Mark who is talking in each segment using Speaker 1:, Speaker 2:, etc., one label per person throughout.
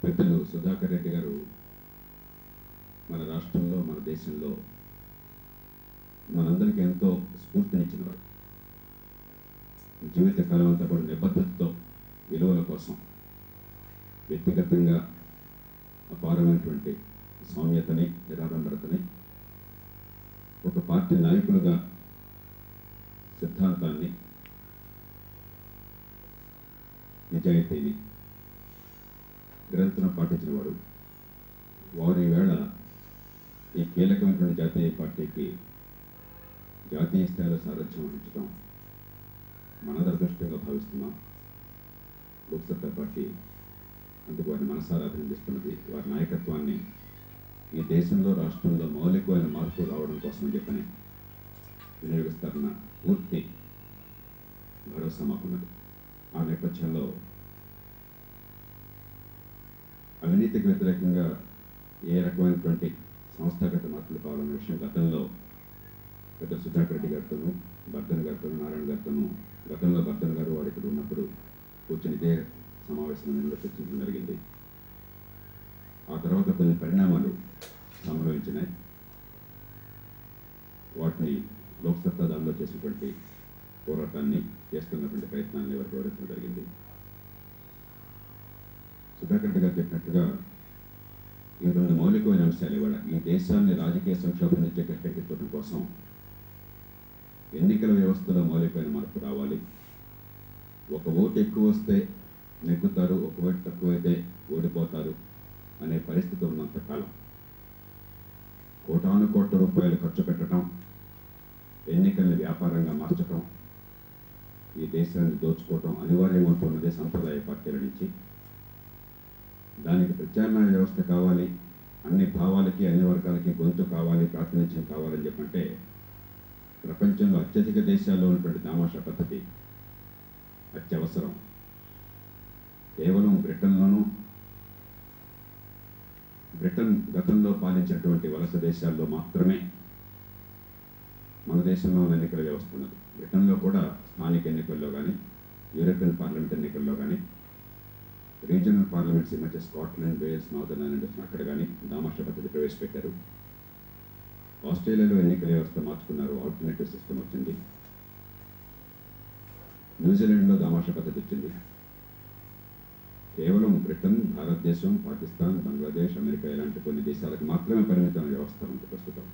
Speaker 1: పెద్దలు సుధాకర్ రెడ్డి గారు మన రాష్ట్రంలో మన దేశంలో మనందరికీ ఎంతో స్ఫూర్తినిచ్చినవాడు జీవిత కాలం అంతా కూడా నిబద్ధతతో విలువల కోసం వ్యక్తిగతంగా అపారమైనటువంటి సౌమ్యతని నిరాడంబరతని ఒక పార్టీ నాయకులుగా సిద్ధాంతాన్ని నిజాయితీని నిరంతరం పాటించినవాడు వారి వేళ ఈ కీలకమైనటువంటి జాతీయ పార్టీకి జాతీయ స్థాయిలో సారథ్యం వహించడం మనందరి అదృష్టంగా భావిస్తున్నాం లోక్సత్తా పార్టీ అందుకు వారిని మనసారా అభినందిస్తున్నది వారి నాయకత్వాన్ని ఈ దేశంలో రాష్ట్రంలో మౌలికమైన మార్పు రావడం కోసం చెప్పని వినియోగిస్తారన్న పూర్తి భరోసా మాకున్నది ఆ నేపథ్యంలో అవినీతికి వ్యతిరేకంగా ఏ రకమైనటువంటి సంస్థాగత మార్పులు కావాలన్న విషయం గతంలో పెద్ద సుధాకర్ రెడ్డి గారితోనూ బర్ధన్ గారితోనూ నారాయణ గారితోనూ గతంలో బర్ధన్ గారు వారు ఇక్కడ ఉన్నప్పుడు కూర్చొని ఇదే సమావేశంలో నేను చర్చించడం జరిగింది ఆ తర్వాత కొన్ని పరిణామాలు సంభవించినాయి వాటిని లోక్సత్తా దానిలో చేసినటువంటి పోరాటాన్ని చేస్తున్నటువంటి ప్రయత్నాన్ని వారికి వివరించడం జరిగింది సుధాకర్ రెడ్డి గారు చెప్పినట్టుగా ఈ రెండు మౌలికమైన అంశాలు ఇవాళ ఈ దేశాన్ని రాజకీయ సంక్షోభం నుంచి గట్టెక్కించడం కోసం ఎన్నికల వ్యవస్థలో మౌలికమైన మార్పు రావాలి ఒక ఓటు ఎక్కువ వస్తే నెగ్గుతారు ఒక ఓటు తక్కువైతే ఓడిపోతారు అనే పరిస్థితి ఉన్నంత కాలం కోటాను కోట్ల రూపాయలు ఖర్చు పెట్టడం ఎన్నికల్ని వ్యాపారంగా మార్చడం ఈ దేశాన్ని దోచుకోవటం అనివార్యమవుతున్నదే సంప్రదాయ పార్టీల నుంచి దానికి ప్రత్యామ్నాయ వ్యవస్థ కావాలి అన్ని భావాలకి అన్ని వర్గాలకి గొంతు కావాలి ప్రాతినిధ్యం కావాలని చెప్పంటే ప్రపంచంలో అత్యధిక దేశాల్లో ఉన్నటువంటి దామాషా పద్ధతి అత్యవసరం కేవలం బ్రిటన్లోనూ బ్రిటన్ గతంలో పాలించినటువంటి వలస దేశాల్లో మాత్రమే మన దేశంలో ఉన్న ఎన్నికల వ్యవస్థ ఉన్నది బ్రిటన్లో కూడా స్థానిక ఎన్నికల్లో కానీ యూరోపియన్ పార్లమెంట్ ఎన్నికల్లో కానీ రీజనల్ పార్లమెంట్స్ ఈ మధ్య స్కాట్లాండ్ వేల్స్ నార్దర్న్ ఐలాండ్ వచ్చిన అక్కడ కానీ దామాషా పద్ధతి ప్రవేశపెట్టారు ఆస్ట్రేలియాలో ఎన్నికల వ్యవస్థ మార్చుకున్నారు ఆల్టర్నేటివ్ సిస్టమ్ వచ్చింది న్యూజిలాండ్లో దామాషా పద్ధతి వచ్చింది కేవలం బ్రిటన్ భారతదేశం పాకిస్తాన్ బంగ్లాదేశ్ అమెరికా ఇలాంటి కొన్ని దేశాలకు మాత్రమే పరిమితమైన వ్యవస్థ ఉంది ప్రస్తుతం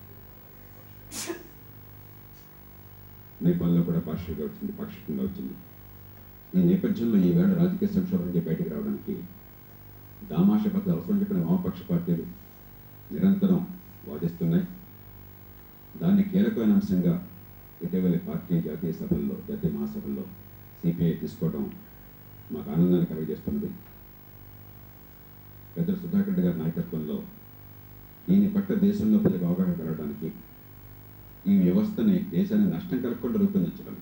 Speaker 1: నేపాల్లో కూడా పాక్షికంగా వచ్చింది పాక్షికంగా వచ్చింది ఈ నేపథ్యంలో ఈవేళ రాజకీయ సంక్షోభం నుంచి బయటకు రావడానికి దామాష పద్ధతి అవసరం చెప్పిన వామపక్ష పార్టీలు నిరంతరం వాదిస్తున్నాయి దాన్ని కీలకమైన అంశంగా ఇటీవలి పార్టీ జాతీయ సభల్లో జాతీయ మహాసభల్లో సిపిఐ తీసుకోవడం మాకు ఆనందాన్ని కలుగజేస్తున్నది పెద్ద సుధాకర్ రెడ్డి గారి నాయకత్వంలో దీని పట్ల దేశంలో ప్రజలకు అవగాహన కలగడానికి ఈ వ్యవస్థని దేశాన్ని నష్టం కలగకుండా రూపొందించడానికి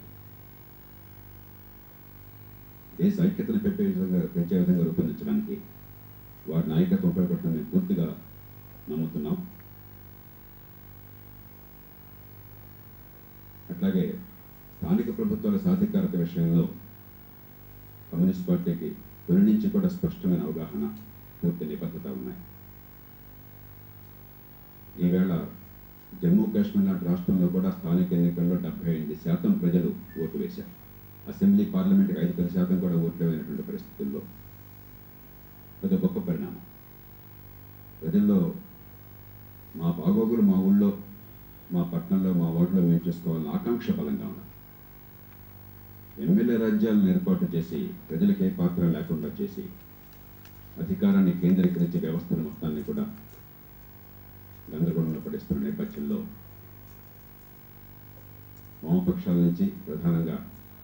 Speaker 1: దేశ ఐక్యతను పెంపే విధంగా పెంచే విధంగా రూపొందించడానికి వారి నాయకత్వం ఉపయోగపడుతుంది మేము పూర్తిగా నమ్ముతున్నాం అట్లాగే స్థానిక ప్రభుత్వాల సాధికారత విషయంలో కమ్యూనిస్ట్ పార్టీకి తొలి నుంచి కూడా స్పష్టమైన అవగాహన పూర్తి నిబద్ధత ఉన్నాయి ఈవేళ జమ్మూ కాశ్మీర్ లాంటి రాష్ట్రంలో కూడా స్థానిక ఎన్నికల్లో డెబ్బై ఎనిమిది శాతం ప్రజలు ఓటు వేశారు అసెంబ్లీ పార్లమెంట్కి ఐదు పది శాతం కూడా ఓట్లు వేయనటువంటి పరిస్థితుల్లో అది గొప్ప పరిణామం ప్రజల్లో మా బాగోగులు మా ఊళ్ళో మా పట్టణంలో మా వార్డులో మేము చేసుకోవాలని ఆకాంక్ష బలంగా ఉన్నది ఎమ్మెల్యే రాజ్యాలను ఏర్పాటు చేసి ప్రజలకు ఏ పాత్ర లేకుండా చేసి అధికారాన్ని కేంద్రీకరించే వ్యవస్థను మొత్తాన్ని కూడా గందరగోళంలో పడిస్తున్న నేపథ్యంలో వామపక్షాల నుంచి ప్రధానంగా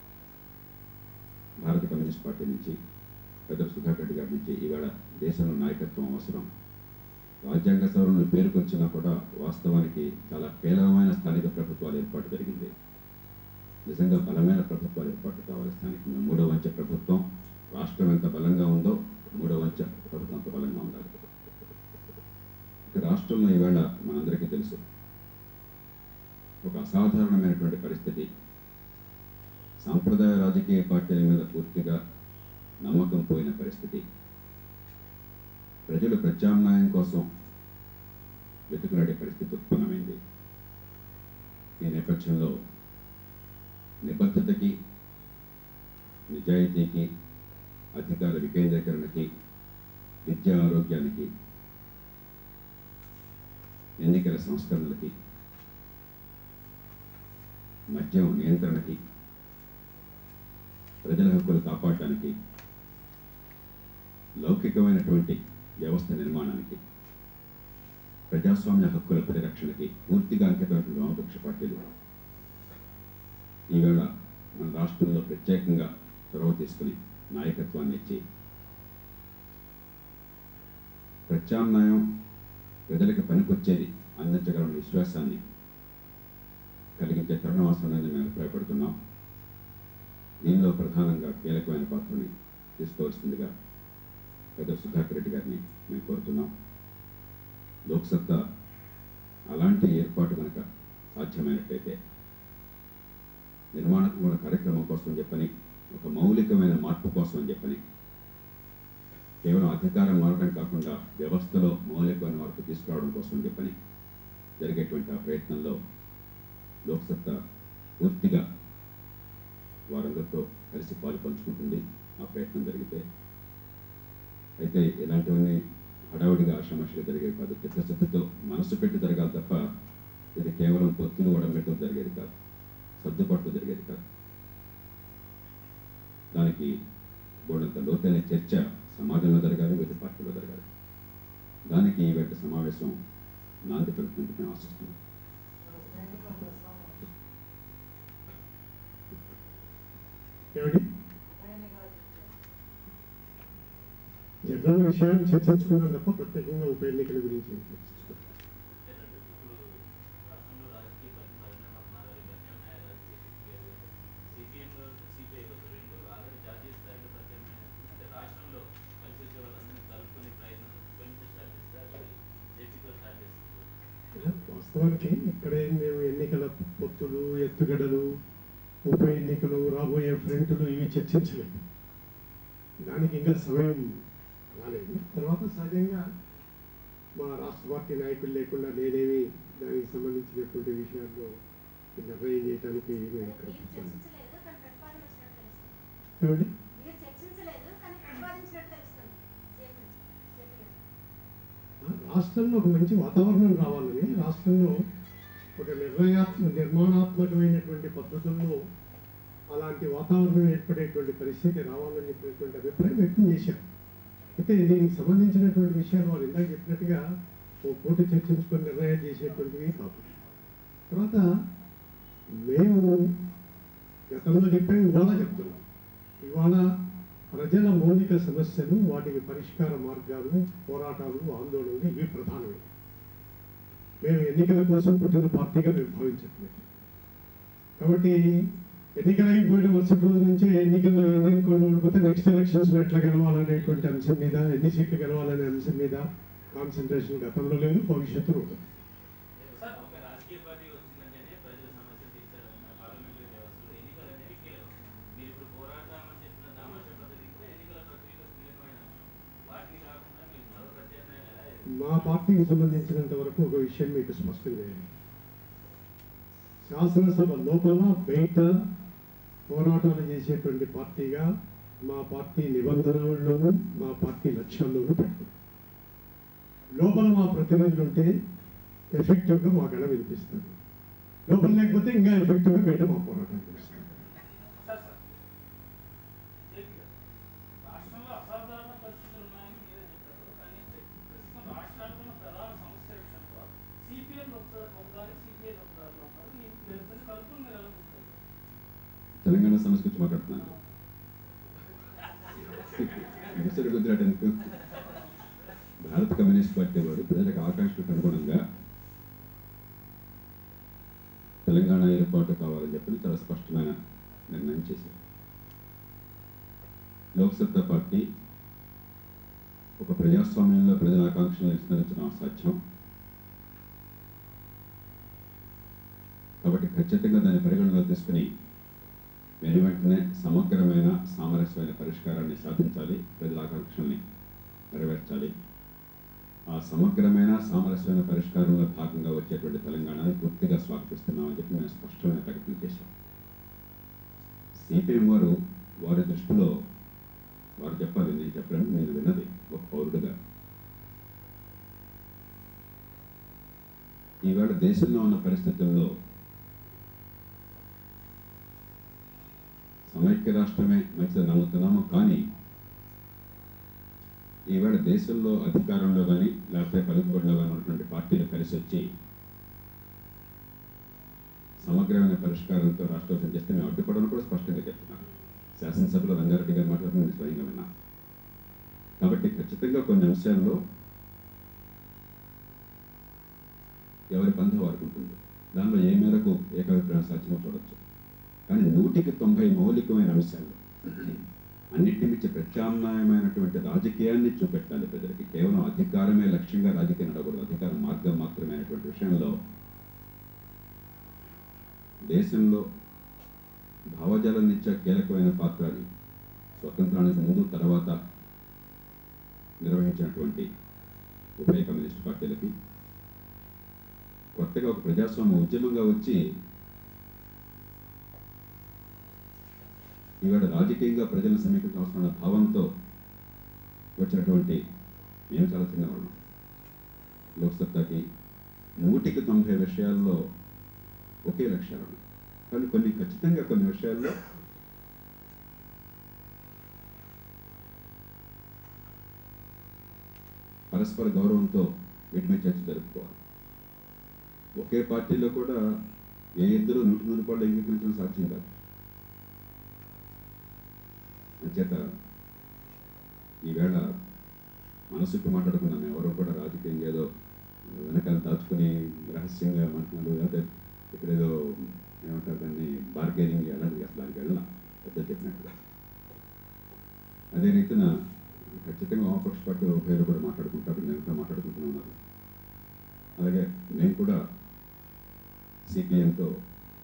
Speaker 1: భారత కమ్యూనిస్ట్ పార్టీ నుంచి పెద్ద సుధాకర్ రెడ్డి గారి నుంచి ఈవేళ దేశంలో నాయకత్వం అవసరం రాజ్యాంగ సవరణలు పేరుకొచ్చినా కూడా వాస్తవానికి చాలా పేలవమైన స్థానిక ప్రభుత్వాలు ఏర్పాటు జరిగింది నిజంగా బలమైన ప్రభుత్వాలు ఏర్పాటు కావాలి స్థానికంగా మూడో వంచ ప్రభుత్వం రాష్ట్రం ఎంత బలంగా ఉందో మూడో వంచ ప్రభుత్వం అంత బలంగా ఉండాలి ఇక రాష్ట్రంలో ఈవేళ మనందరికీ తెలుసు ఒక అసాధారణమైనటువంటి పరిస్థితి సాంప్రదాయ రాజకీయ పార్టీల మీద పూర్తిగా నమ్మకం పోయిన పరిస్థితి ప్రత్యామ్నాయం కోసం వెతుకులాడే పరిస్థితి ఉత్పన్నమైంది ఈ నేపథ్యంలో నిబద్ధతకి నిజాయితీకి అధికార వికేంద్రీకరణకి విద్యా ఆరోగ్యానికి ఎన్నికల సంస్కరణలకి మద్యం నియంత్రణకి ప్రజల హక్కులు కాపాడటానికి లౌకికమైనటువంటి వ్యవస్థ నిర్మాణానికి ప్రజాస్వామ్య హక్కుల పరిరక్షణకి పూర్తిగా అంకితమైనటువంటి వామపక్ష పార్టీలు ఈవేళ మన రాష్ట్రంలో ప్రత్యేకంగా చొరవ తీసుకుని నాయకత్వాన్ని ఇచ్చి ప్రత్యామ్నాయం ప్రజలకు పనికొచ్చేది అందించగలన్న విశ్వాసాన్ని కలిగించే తరుణం అవసరమని మేము అభిప్రాయపడుతున్నాం దీనిలో ప్రధానంగా కీలకమైన పాత్రని తీసుకోవాల్సిందిగా పెద్ద సుధాకర్ రెడ్డి గారిని మేము కోరుతున్నాం లోక్సత్తా అలాంటి ఏర్పాటు కనుక సాధ్యమైనట్లయితే నిర్మాణాత్మక కార్యక్రమం కోసం చెప్పని ఒక మౌలికమైన మార్పు కోసం అని చెప్పని కేవలం అధికారం మారడం కాకుండా వ్యవస్థలో మౌలికమైన మార్పు తీసుకురావడం కోసం అని చెప్పని జరిగేటువంటి ఆ ప్రయత్నంలో లోక్సత్తా పూర్తిగా వారందరితో కలిసి పాలు పంచుకుంటుంది ఆ ప్రయత్నం జరిగితే అయితే ఇలాంటివన్నీ హడావుడిగా ఆషామాషిగా జరిగేవి కాదు చిత్తశుద్ధితో మనసు పెట్టి జరగాలి తప్ప ఇది కేవలం పొత్తులు వడమెట్టడం జరిగేది కాదు సర్దుబాట్లు జరిగేది కాదు దానికి బోడంత లోతైన చర్చ సమాజంలో జరగాలి వివిధ పార్టీలో జరగాలి దానికి ఈ వెంట సమావేశం నాంది పెడుతుందని మేము ఆశిస్తున్నాం
Speaker 2: ఏమిటి జనరల్ విషయాన్ని చర్చించుకున్నాం తప్ప ప్రత్యేకంగా ఉప ఎన్నికల గురించి ఏం చర్చించుకోలేదు.
Speaker 3: ఇప్పుడు రాష్ట్రంలో రాజకీయ పరి- పరిణామాలు మారాలి, ప్రత్యామ్నాయ రాజకీయ శక్తులు సిపిఎం సిపిఐ రెండు ఆల్రెడీ జాతీయ స్థాయిలో ప్రత్యామ్నాయ అంటే రాష్ట్రంలో కలిసి వచ్చే వాళ్ళందరినీ కలుపుకునే ప్రయత్నం ఇప్పటి నుంచి స్టార్ట్ చేస్తారు అది జేపీతో స్టార్ట్ చేస్తారు
Speaker 2: వాస్తవానికి ఇక్కడే మేము ఎన్నికల పొత్తులు ఎత్తుగడలు ఉప ఎన్నికలు రాబోయే ఫ్రంట్లు ఇవి చర్చించలేదు దానికి ఇంకా సమయం రాలేదు తర్వాత సహజంగా మా రాష్ట్ర పార్టీ నాయకులు లేకుండా నేనేమి దానికి సంబంధించినటువంటి విషయాల్లో నిర్ణయం చేయడానికి ఏమీ
Speaker 4: మీరు
Speaker 2: ఇక్కడ
Speaker 4: చర్చించలేదు కానీ ప్రతిపాదన వచ్చినట్టు తెలుస్తుంది
Speaker 2: ఏమిటి?
Speaker 4: మీరు చర్చించలేదు కానీ ప్రతిపాదించినట్టు తెలుస్తుంది చెప్పండి చెప్పండి
Speaker 2: రాష్ట్రంలో ఒక మంచి వాతావరణం రావాలని రాష్ట్రంలో ఒక నిర్ణయాత్మ నిర్మాణాత్మకమైనటువంటి పద్ధతుల్లో అలాంటి వాతావరణం ఏర్పడేటువంటి పరిస్థితి రావాలని చెప్పినటువంటి అభిప్రాయం వ్యక్తం చేశారు అయితే దీనికి సంబంధించినటువంటి విషయాలు వాళ్ళు ఇందాక చెప్పినట్టుగా ఓ పూట చర్చించుకొని నిర్ణయం చేసేటువంటివి కాదు తర్వాత మేము గతంలో చెప్పాము ఇవాళ చెప్తున్నాం ఇవాళ ప్రజల మౌలిక సమస్యలు వాటికి పరిష్కార మార్గాలు పోరాటాలు ఆందోళనలు ఇవి ప్రధానమే మేము ఎన్నికల కోసం పుట్టిన పార్టీగా మేము భావించట్లేదు కాబట్టి ఎన్నికలు అయిపోయిన మరుసటి రోజు నుంచి ఎన్నికలు ఎన్నుకొని ఓడిపోతే నెక్స్ట్ ఎలక్షన్స్ ఎట్లా గెలవాలనేటువంటి అంశం మీద ఎన్ని సీట్లు గెలవాలనే అంశం మీద కాన్సన్ట్రేషన్ గతంలో లేదు భవిష్యత్తులో ఉండదు
Speaker 3: సార్ ఒక రాజకీయ పార్టీ వచ్చిందంటేనే ప్రజల సమస్యలు తీర్చాలన్న పార్లమెంటరీ వ్యవస్థలో ఎన్నికలు అనేవి కీలకం మీరు ఇప్పుడు పోరాటం అని చెప్పిన దామాష పద్ధతి కూడా ఎన్నికల ప్రక్రియలో కీలకమైన అంశం వాటిని కాకుండా మీరు మరో ప్రత్యామ్నాయం ఎలా ఎదుర్కొంటారు?
Speaker 2: మా పార్టీకి సంబంధించినంత వరకు ఒక విషయం మీకు స్పష్టం చేయాలి శాసనసభ లోపల బయట పోరాటాలు చేసేటువంటి పార్టీగా మా పార్టీ నిబంధనల్లోనూ మా పార్టీ లక్ష్యాల్లోనూ పెట్టుకుంది లోపల మా ప్రతినిధులు ఉంటే ఎఫెక్టివ్గా మా గడ వినిపిస్తారు లోపల లేకపోతే ఇంకా ఎఫెక్టివ్గా బయట మా పోరాటం చేస్తారు
Speaker 5: సార్ సార్ జేపీ గారు రాష్ట్రంలో అసాధారణ పరిస్థితులు ఉన్నాయని మీరే చెప్పారు కానీ ప్రస్తుతం రాష్ట్రానికి ఉన్న ప్రధాన సమస్య విషయంలో సిపిఎం ఒకదారి సిపిఐ ఒకదారిలో ఉన్నారు మీ ఇద్దరిని కలుపుకుని మీరు ఎలా చూస్తారు
Speaker 1: తెలంగాణ సమస్య గురించి మాట్లాడుతున్నాను విసిరి కుదిరాటందుకు భారత కమ్యూనిస్ట్ పార్టీ వారు ప్రజలకు ఆకాంక్షలకు అనుగుణంగా తెలంగాణ ఏర్పాటు కావాలని చెప్పి చాలా స్పష్టమైన నిర్ణయం చేశారు లోక్సత్తా పార్టీ ఒక ప్రజాస్వామ్యంలో ప్రజల ఆకాంక్షలను విస్మరించడం అసాధ్యం కాబట్టి ఖచ్చితంగా దాన్ని పరిగణలో తీసుకుని వెను వెంటనే సమగ్రమైన సామరస్యమైన పరిష్కారాన్ని సాధించాలి ప్రజల ఆకాంక్షల్ని నెరవేర్చాలి ఆ సమగ్రమైన సామరస్యమైన పరిష్కారంలో భాగంగా వచ్చేటువంటి తెలంగాణని పూర్తిగా స్వాగతిస్తున్నామని చెప్పి మేము స్పష్టమైన ప్రకటన చేశాం సిపిఎం వారు వారి దృష్టిలో వారు చెప్పాలి నేను చెప్పాను నేను విన్నది ఒక పౌరుడుగా ఈవేళ దేశంలో ఉన్న పరిస్థితుల్లో సమైక్య రాష్ట్రమే మంచిదని నమ్ముతున్నాము కానీ ఈవేళ దేశంలో అధికారంలో కానీ లేకపోతే పలుకుబడిలో కానీ ఉన్నటువంటి పార్టీలు కలిసి వచ్చి సమగ్రమైన పరిష్కారంతో రాష్ట్రం చేస్తే మేము అడ్డుపడని కూడా స్పష్టంగా చెప్తున్నాను శాసనసభలో రంగారెడ్డి గారు మాట్లాడుతూ నేను స్వయంగా విన్నా కాబట్టి ఖచ్చితంగా కొన్ని అంశాల్లో ఎవరి బంధం వారికి ఉంటుంది దానిలో ఏ మేరకు ఏకాభిప్రాయం సాధ్యమో చూడొచ్చు కానీ నూటికి తొంభై మౌలికమైన అంశాలు అన్నిటి మించి ప్రత్యామ్నాయమైనటువంటి రాజకీయాన్ని చూపెట్టాలి ప్రజలకి కేవలం అధికారమే లక్ష్యంగా రాజకీయం నడవకూడదు అధికారం మార్గం మాత్రమైనటువంటి విషయంలో దేశంలో భావజాలం ఇచ్చే కీలకమైన పాత్రని స్వతంత్రానికి ముందు తర్వాత నిర్వహించినటువంటి ఉభయ కమ్యూనిస్ట్ పార్టీలకి కొత్తగా ఒక ప్రజాస్వామ్య ఉద్యమంగా వచ్చి ఈవేళ రాజకీయంగా ప్రజలను సమీకరించిన అవసరమైన భావంతో వచ్చినటువంటి మేము చాలా చిన్నవాళ్ళం లోక్సత్తాకి నూటికి తొంభై విషయాల్లో ఒకే లక్ష్యాలు ఉన్నాయి కానీ కొన్ని ఖచ్చితంగా కొన్ని విషయాల్లో పరస్పర గౌరవంతో వీటి మీద చర్చ జరుపుకోవాలి ఒకే పార్టీలో కూడా ఏ ఇద్దరు నూటి నూరు రూపాయలు అంగీకరించడం సాధ్యం కాదు అంచేత ఈవేళ మనసుకు మాట్లాడుకున్నాం ఎవరో కూడా రాజకీయంగా ఏదో వెనకాల దాచుకుని రహస్యంగా మాట్లాడు లేకపోతే ఇక్కడ ఏదో ఏమంటారు దాన్ని బార్గెనింగ్ అలాంటిది అసలు దానికి వెళ్ళాం పెద్ద చెప్పినట్టుగా అదే రీతిన ఖచ్చితంగా వామపక్ష పార్టీ పేరు కూడా మాట్లాడుకుంటారు నేను కూడా మాట్లాడుకుంటూ ఉన్నారు అలాగే మేము కూడా సిపిఎంతో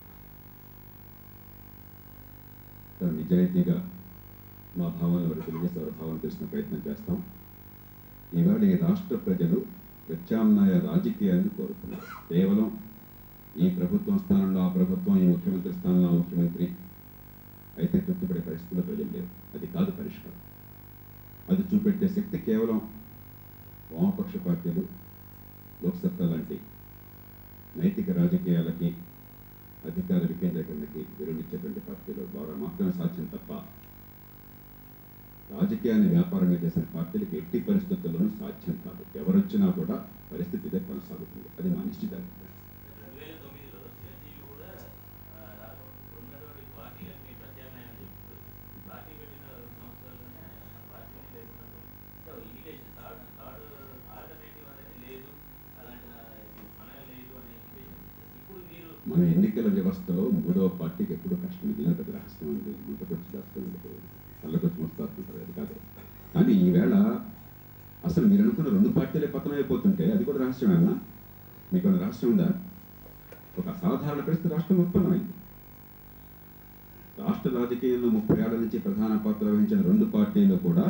Speaker 1: నిజాయితీగా మా భావాలను వారు తెలియజేస్తే వారి భావాలను తెలిసిన ప్రయత్నం చేస్తాం ఈవేళ ఈ రాష్ట్ర ప్రజలు ప్రత్యామ్నాయ రాజకీయాన్ని కోరుతున్నారు కేవలం ఈ ప్రభుత్వం స్థానంలో ఆ ప్రభుత్వం ఈ ముఖ్యమంత్రి స్థానంలో ఆ ముఖ్యమంత్రి అయితే తృప్తిపడే పరిస్థితుల్లో ప్రజలు లేరు అది కాదు పరిష్కారం అది చూపెట్టే శక్తి కేవలం వామపక్ష పార్టీలు లోక్సత్తా లాంటి నైతిక రాజకీయాలకి అధికార వికేంద్రీకరణకి విరుమిచ్చేటువంటి పార్టీల ద్వారా మాత్రమే సాధ్యం తప్ప రాజకీయాన్ని వ్యాపారంగా చేసిన పార్టీలకి ఎట్టి పరిస్థితుల్లోనూ సాధ్యం కాదు ఎవరొచ్చినా కూడా పరిస్థితి ఇదే కొనసాగుతుంది అది మా నిశ్చితాభిప్రాయం
Speaker 3: రెండు వేల తొమ్మిదిలో చిరంజీవి కూడా ఆ, ఉన్నటువంటి పార్టీలకు మీ ప్రత్యామ్నాయం చెప్తూ పార్టీ పెట్టిన రెండు సంవత్సరాల్లోనే ఆ పార్టీని లేకుండా పోయింది. So indication third third alternative అనేది లేదు అలాంటి ఆ, ఇది మన లేదు అనే ఇండికేషన్ ఇప్పుడు మీరు
Speaker 1: మన ఎన్నికల వ్యవస్థలో మూడవ పార్టీకి ఎప్పుడు కష్టం మిగిలిన పెద్ద రహస్యం ఉంది ముందుకొచ్చి చేస్తుంది కళ్ళకొచ్చి మోస్తాస్తుంటారు అది కాదు కానీ ఈవేళ అసలు మీరు అనుకున్న రెండు పార్టీలే పతనం అయిపోతుంటే అది కూడా రహస్యమేనా మీకు ఏమైనా రహస్యం ఉందా ఒక అసాధారణ పరిస్థితి రాష్ట్రం ఉత్పన్నమైంది రాష్ట్ర రాజకీయంలో ముప్పై ఏళ్ల నుంచి ప్రధాన పాత్ర వహించిన రెండు పార్టీలు కూడా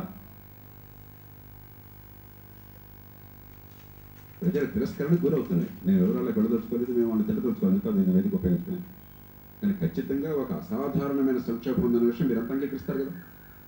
Speaker 1: ప్రజల తిరస్కరణకు గురవుతున్నాయి నేను వివరాలకు వెళ్ళదలుచుకోలేదు మేము వాళ్ళని తిట్టదలుచుకోలేదు కాదు నేను వేదిక ఉపయోగించుకున్నాను కానీ ఖచ్చితంగా ఒక అసాధారణమైన సంక్షోభం ఉందన్న విషయం మీరు అంతా అంగీకరిస్తారు కదా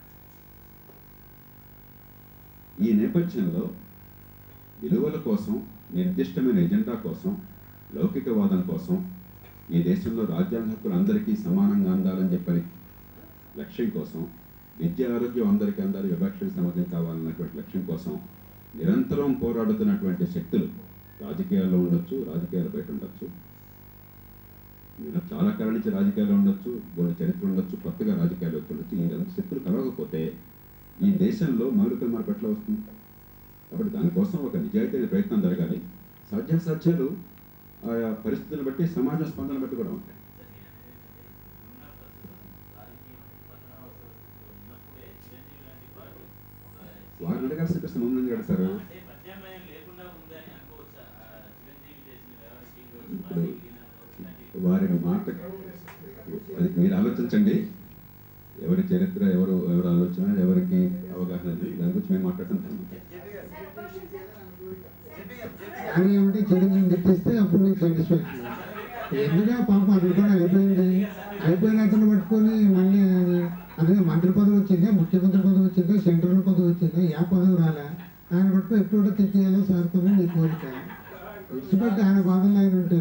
Speaker 1: ఈ నేపథ్యంలో విలువల కోసం నిర్దిష్టమైన ఎజెండా కోసం లౌకికవాదం కోసం ఈ దేశంలో రాజ్యాంగ హక్కులు అందరికీ సమానంగా అందాలని చెప్పని లక్ష్యం కోసం విద్య ఆరోగ్యం అందరికీ అందాలి వివక్షకు సమాజం కావాలన్నటువంటి లక్ష్యం కోసం నిరంతరం పోరాడుతున్నటువంటి శక్తులు రాజకీయాల్లో ఉండొచ్చు రాజకీయాల బయట ఉండొచ్చు నేను చాలా కాలం నుంచి రాజకీయాల్లో ఉండొచ్చు కొన్ని చరిత్ర ఉండొచ్చు కొత్తగా రాజకీయాలు ఉండొచ్చు ఈ రెండు శక్తులు కలవకపోతే ఈ దేశంలో మౌలిక మార్పు ఎట్లా వస్తుంది కాబట్టి దానికోసం ఒక నిజాయితీ ప్రయత్నం జరగాలి సాధ్యాసాధ్యాలు ఆయా పరిస్థితులను బట్టి సమాజ స్పందన బట్టి కూడా ఉంటాయి
Speaker 3: సార్ నేను అనేది ఏంటంటే ఉన్న ప్రస్తుతం రాజకీయం అనేది పతనావస్థ ఉన్నప్పుడే చిరంజీవి లాంటి పార్టీ ఒక
Speaker 1: వారిని అడగాల్సిన ప్రశ్న ముందు నుంచి అడుగుతారు
Speaker 3: అంటే ప్రత్యామ్నాయం లేకుండా ఉందని అనుకోవచ్చా ఆ, చిరంజీవి చేసిన వ్యవహారం
Speaker 1: ఇప్పుడు
Speaker 3: ఇలాంటి
Speaker 1: వారి మాట అది మీరు ఆలోచించండి ఎవరి చరిత్ర ఎవరు ఎవరు ఆలోచన ఎవరికి అవగాహన ఉంది దాని గురించి మేము మాట్లాడటం ధర్మం.
Speaker 4: సార్ ఒక నిమిషం సార్
Speaker 2: కానీ ఏమిటి చెడు నేను తెప్పిస్తే అప్పుడు నీకు సాటిస్ఫాక్షన్ ఎందుగా పాప అది కూడా అయిపోయింది అయిపోయిన అతను పట్టుకొని మళ్ళీ అది అదే మంత్రి పదవి వచ్చింది ముఖ్యమంత్రి పదవి వచ్చింది సెంట్రల్ పదవి వచ్చింది ఏ పదవి రాలే ఆయన పట్టుకు ఎప్పుడు తెచ్చేయాలో సార్ పదవి నీ కోరిక విడిచిపెట్టి ఆయన బాధలు ఆయన ఉంటే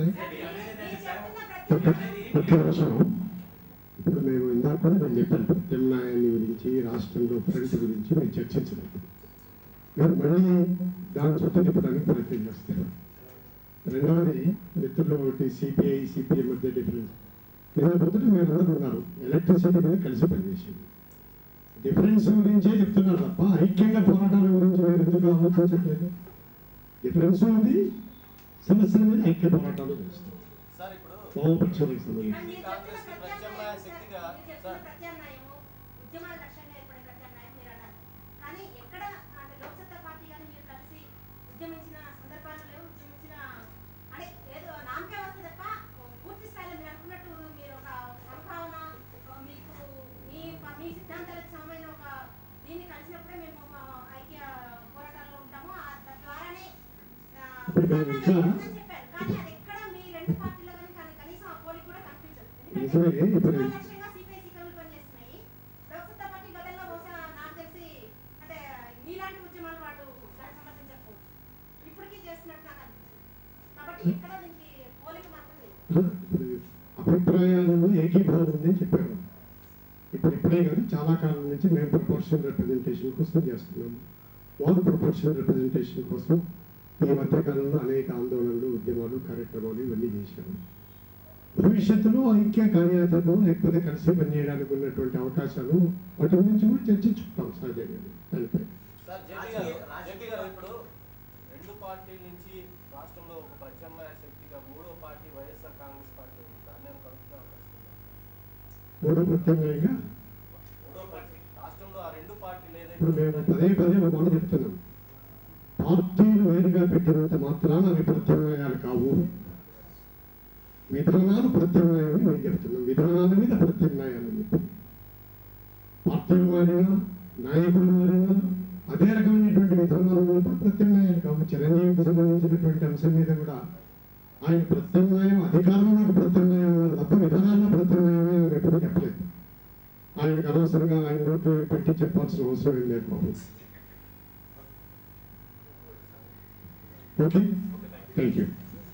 Speaker 4: మీరు చెప్తున్న ప్రతి
Speaker 2: ఒక్క విషయం ఇప్పుడు మేము ఇందాక కూడా నేను చెప్పాను ప్రత్యామ్నాయాన్ని గురించి రాష్ట్రంలో ఫ్రంట్ గురించి మేము చర్చించలేదు మీరు మళ్ళీ దాని చుట్టూ తిప్పడానికి ప్రయత్నం చేస్తారు రెండవది మిత్రులు ఒకటి సిపిఐ సిపిఐ మధ్య డిఫరెన్స్ నేను మొదట మీరు అందరూ ఉన్నారు ఎలక్ట్రిసిటీ మీద కలిసి పనిచేసింది డిఫరెన్స్ గురించే చెప్తున్నారు తప్ప ఐక్యంగా పోరాటాల గురించి మీరు ఎందుకు ఆలోచించట్లేదు డిఫరెన్స్ ఉంది సమస్యల మీద ఐక్య పోరాటాలు చేస్తాం
Speaker 3: సార్ ఇప్పుడు
Speaker 2: వామపక్షాలకు సంబంధించి
Speaker 4: మీరు చెప్తున్న
Speaker 3: కాంగ్రెస్ కి ప్రత్యామ్నాయ
Speaker 4: ప్రత్యామ్నాయం సార్,
Speaker 3: శక్తిగా
Speaker 4: మీరు చెప్తున్న
Speaker 3: సార్
Speaker 4: ప్రత్యామ్నాయము ఉద్యమాల లక్ష్యంగా ఏర్పడే ప్రత్యామ్నాయం మీరు అన్నారు కానీ ఎక్కడ అంటే లోక్సత్తా పార్టీ కానీ మీరు కలిసి ఉద్యమించిన సందర్భాలు లేవు ఉద్యమించిన అంటే ఏదో నామకే వస్తే తప్ప పూర్తి స్థాయిలో మీరు అనుకున్నట్టు మీరు ఒక సంభావన ఒక మీకు మీ మీ సిద్ధాంతాలకు సమమైన ఒక దీన్ని కలిసినప్పుడే మేము ఒక ఐక్య పోరాటాల్లో ఉంటాము ఆ తద్వారానే ఆ,
Speaker 2: ఇప్పుడు మేము ఇంకా-
Speaker 4: ఉందని చెప్పారు కానీ అది ఎక్కడ మీ రెండు పార్టీలో కానీ కానీ కనీసం ఆ పోలిక కూడా కనిపించదు
Speaker 2: నిజమే,
Speaker 4: ఎందుకంటే
Speaker 2: ఇప్పుడు-
Speaker 4: ఉద్యమాల లక్ష్యంగా సిపిఐ సికలు పనిచేస్తున్నాయి లోక్సత్తా పార్టీ గతంలో బహుశా నాకు తెలిసి అంటే మీలాంటి ఉద్యమాలు వాళ్ళు దాన్ని సమర్థించకపోవచ్చు ఇప్పటికీ చేస్తున్నట్టు నాకు అనిపించింది కాబట్టి ఎక్కడ దీనికి పోలిక మాత్రం లేదు
Speaker 2: ఇప్పుడు అభిప్రాయాలను ఏకీభావం ఉందని చెప్పారు ఇప్పుడు ఇప్పుడే కాదు చాలా కాలం నుంచి మేము ప్రపోర్షనల్ రిప్రజెంటేషన్ కోసం చేస్తున్నాము వాళ్ళు ప్రపోర్షనల్ రిప్రజెంటేషన్ కోసం ఈ మధ్య కాలంలో అనేక ఆందోళనలు ఉద్యమాలు కార్యక్రమాలు ఇవన్నీ చేశారు భవిష్యత్తులో ఐక్య కార్యాచరణ లేకపోతే కలిసి పనిచేయడానికి ఉన్నటువంటి అవకాశాలు వాటి గురించి కూడా చర్చించుకుంటాం సహజంగా దానిపై
Speaker 3: సార్ జేపీ గారు జేపీ గారు ఇప్పుడు రెండు పార్టీల నుంచి రాష్ట్రంలో ఒక ప్రత్యామ్నాయ శక్తిగా మూడో పార్టీ వైఎస్ఆర్ కాంగ్రెస్ పార్టీ ఉంది దాన్ని నేను కలుపుకునే అవకాశం ఉందా?
Speaker 2: మూడో ప్రత్యామ్నాయంగా
Speaker 3: మూడో పార్టీ రాష్ట్రంలో ఆ రెండు పార్టీలు
Speaker 2: ఇప్పుడు
Speaker 3: ఏదైతే
Speaker 2: మేము పదే పదే ఒక మాట చెప్తున్నాం పార్టీలు వేరుగా పెట్టినంత మాత్రాన అవి ప్రత్యామ్నాయాలు కావు విధానాలు ప్రత్యామ్నాయాలు మేము చెప్తున్నాం విధానాల మీద ప్రత్యామ్నాయాలు చెప్పి పార్టీలు మారినా నాయకులు మారినా అదే రకమైనటువంటి విధానాలు ఉన్నప్పుడు ప్రత్యామ్నాయాలు కావు చిరంజీవికి సంబంధించినటువంటి అంశం మీద కూడా ఆయన ప్రత్యామ్నాయం అధికారంలోకి ప్రత్యామ్నాయం అన్నారు తప్ప విధానాల్లో ప్రత్యామ్నాయమే ఆయన ఎప్పుడూ చెప్పలేదు ఆయనకు అనవసరంగా ఆయన నోటు పెట్టి చెప్పాల్సిన అవసరం ఏం లేదు బాబు ఓకే థ్యాంక్ యూ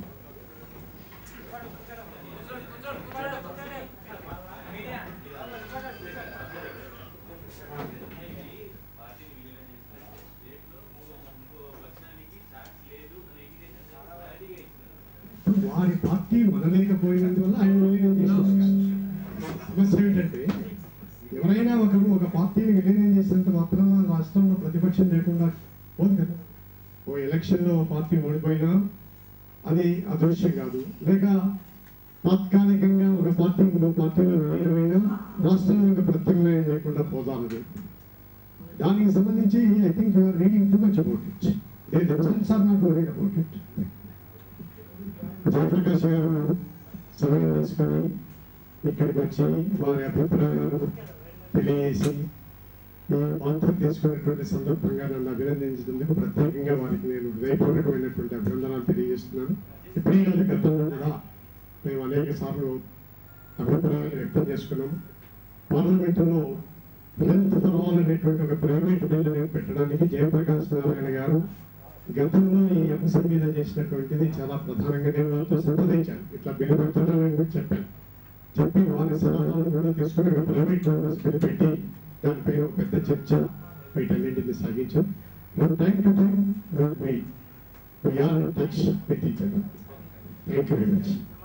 Speaker 3: పార్టీని విలీనం చేసిన స్టేట్లో మూడో ఇంకో పక్షానికి ఛాన్స్ లేదు అనే ఇండికేషన్ క్లారిటీగా ఇస్తున్నారు
Speaker 2: వారి పార్టీ మనలేకపోయినందువల్ల ఆయన విలీనం చేసేసారు సమస్య ఏంటంటే ఎవరైనా ఒకరు ఒక పార్టీని విలీనం చేసినంత మాత్రం రాష్ట్రంలో ప్రతిపక్షం లేకుండా పోదు కదా ఓ ఎలక్షన్లో ఓ పార్టీ ఓడిపోయినా అది అదృశ్యం కాదు లేక తాత్కాలికంగా ఒక పార్టీ ఇంకో పార్టీలో విలీనమైనా రాష్ట్రంలో ఒక ప్రత్యామ్నాయం లేకుండా పోదామని దానికి సంబంధించి I think you're reading too much about it they themselves are not worried about it Jayaprakash garu సమయం తీసుకొని ఇక్కడికి వచ్చి వారి అభిప్రాయాలు తెలియజేసి ఈ వాంతం తీసుకున్నటువంటి సందర్భంగా నన్ను అభినందించినందుకు ప్రత్యేకంగా వారికి నేను హృదయపూర్వకమైనటువంటి అభినందనాలు తెలియజేస్తున్నాను ఇప్పుడే కాదు గతంలో కూడా మేము అనేక సార్లు అభిప్రాయాలు వ్యక్తం చేసుకున్నాం పార్లమెంటులో హెల్త్ ఫర్ ఆల్ అనేటువంటి ఒక ప్రైవేట్ బిల్లు పెట్టడానికి జయప్రకాష్ నారాయణ గారు గతంలో ఈ అంశం మీద చేసినటువంటిది చాలా ప్రధానంగా నేను వాళ్ళతో సంప్రదించాను ఇట్లా బిల్లు పెడుతున్నానని కూడా చెప్పాను చెప్పి వారి సలహాలను కూడా తీసుకుని ఒక ప్రైవేట్ మెంబర్స్ బిల్లు పెట్టి దానిపై ఒక పెద్ద చర్చ వీటన్నింటిని సాగించాం from time to time we're touch with each other thank you very much